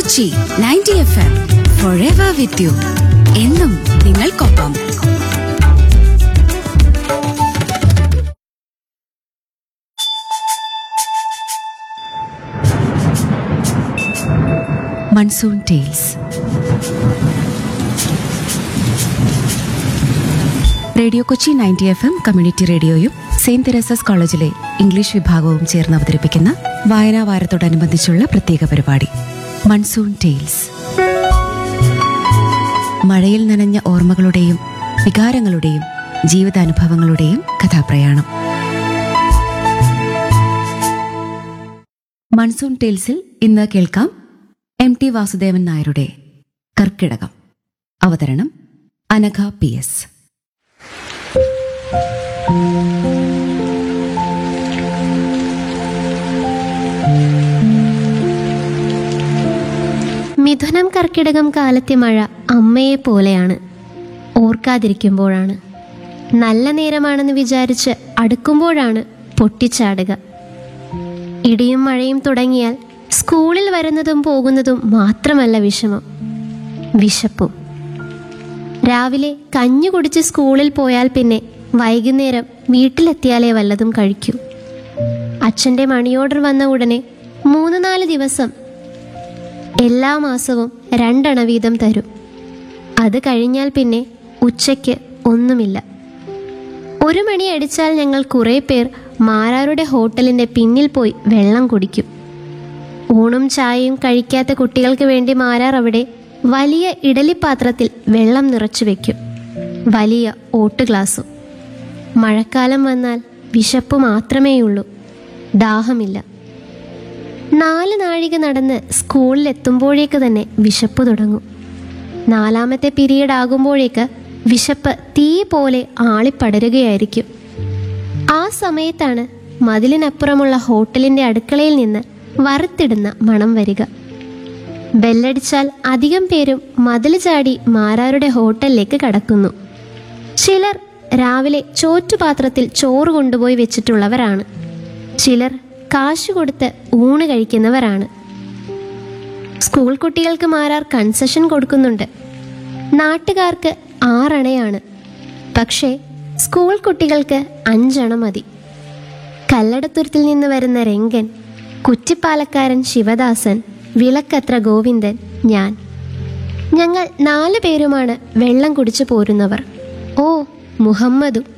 Kochi ninety F M forever with you എന്നും നിങ്ങൾക്കൊപ്പം monsoon tales radio Kochi ninety F M community റേഡിയോയും Saint Teresa's കോളേജിലെ English വിഭാഗവും ചേർന്ന് അവതരിപ്പിക്കുന്ന വായനാ വാരത്തോടനുബന്ധിച്ചുള്ള പ്രത്യേക പരിപാടി മൺസൂൺ ടെയിൽസ് മഴയിൽ നനഞ്ഞ ഓർമ്മകളുടെയും വികാരങ്ങളുടെയും ജീവിതാനുഭവങ്ങളുടെയും കഥാപ്രയാണം മൺസൂൺ ടെയിൽസിൽ ഇന്ന് കേൾക്കാം എം ടി വാസുദേവൻ നായരുടെ കർക്കിടകം അവതരണം അനഘ പി എസ് മിഥുനം കർക്കിടകം കാലത്തെ മഴ അമ്മയെ പോലെയാണ് ഓർക്കാതിരിക്കുമ്പോഴാണ് നല്ല നേരമാണെന്ന് വിചാരിച്ച് അടുക്കുമ്പോഴാണ് പൊട്ടിച്ചാടുക ഇടിയും മഴയും തുടങ്ങിയാൽ സ്കൂളിൽ വരുന്നതും പോകുന്നതും മാത്രമല്ല വിഷമം വിശപ്പും രാവിലെ കഞ്ഞു കുടിച്ച് സ്കൂളിൽ പോയാൽ പിന്നെ വൈകുന്നേരം വീട്ടിലെത്തിയാലേ വല്ലതും കഴിക്കൂ അച്ഛൻ്റെ മണി ഓർഡർ വന്ന ഉടനെ മൂന്ന് നാല് ദിവസം എല്ലാ മാസവും രണ്ടെണ്ണ വീതം തരും അത് കഴിഞ്ഞാൽ പിന്നെ ഉച്ചയ്ക്ക് ഒന്നുമില്ല ഒരു മണി അടിച്ചാൽ ഞങ്ങൾ കുറേ പേർ മാരാരുടെ ഹോട്ടലിൻ്റെ പിന്നിൽ പോയി വെള്ളം കുടിക്കും ഊണും ചായയും കഴിക്കാത്ത കുട്ടികൾക്ക് വേണ്ടി മാരാർ അവിടെ വലിയ ഇഡലിപ്പാത്രത്തിൽ വെള്ളം നിറച്ചു വെക്കും വലിയ ഓട്ട് ഗ്ലാസും മഴക്കാലം വന്നാൽ വിശപ്പ് മാത്രമേയുള്ളൂ ദാഹമില്ല നാല് നാഴിക നടന്ന് സ്കൂളിലെത്തുമ്പോഴേക്ക് തന്നെ വിശപ്പ് തുടങ്ങും നാലാമത്തെ പീരീഡ് ആകുമ്പോഴേക്ക് വിശപ്പ് തീ പോലെ ആളിപ്പടരുകയായിരിക്കും ആ സമയത്താണ് മതിലിനപ്പുറമുള്ള ഹോട്ടലിൻ്റെ അടുക്കളയിൽ നിന്ന് വറുത്തിടുന്ന മണം വരിക ബെല്ലടിച്ചാൽ അധികം പേരും മതിൽ ചാടി മാരാരുടെ ഹോട്ടലിലേക്ക് കടക്കുന്നു ചിലർ രാവിലെ ചോറ്റുപാത്രത്തിൽ ചോറ് കൊണ്ടുപോയി വെച്ചിട്ടുള്ളവരാണ് ചിലർ കാശ് കൊടുത്ത് ഊണ് കഴിക്കുന്നവരാണ് സ്കൂൾ കുട്ടികൾക്ക് മാറാർ കൺസെഷൻ കൊടുക്കുന്നുണ്ട് നാട്ടുകാർക്ക് ആറണയാണ് പക്ഷേ സ്കൂൾ കുട്ടികൾക്ക് അഞ്ചണ മതി കല്ലടത്തുരുത്തിൽ നിന്ന് വരുന്ന രംഗൻ കുറ്റിപ്പാലക്കാരൻ ശിവദാസൻ വിളക്കത്ര ഗോവിന്ദൻ ഞാൻ ഞങ്ങൾ നാല് പേരുമാണ് വെള്ളം കുടിച്ചു പോരുന്നവർ ഓ മുഹമ്മദും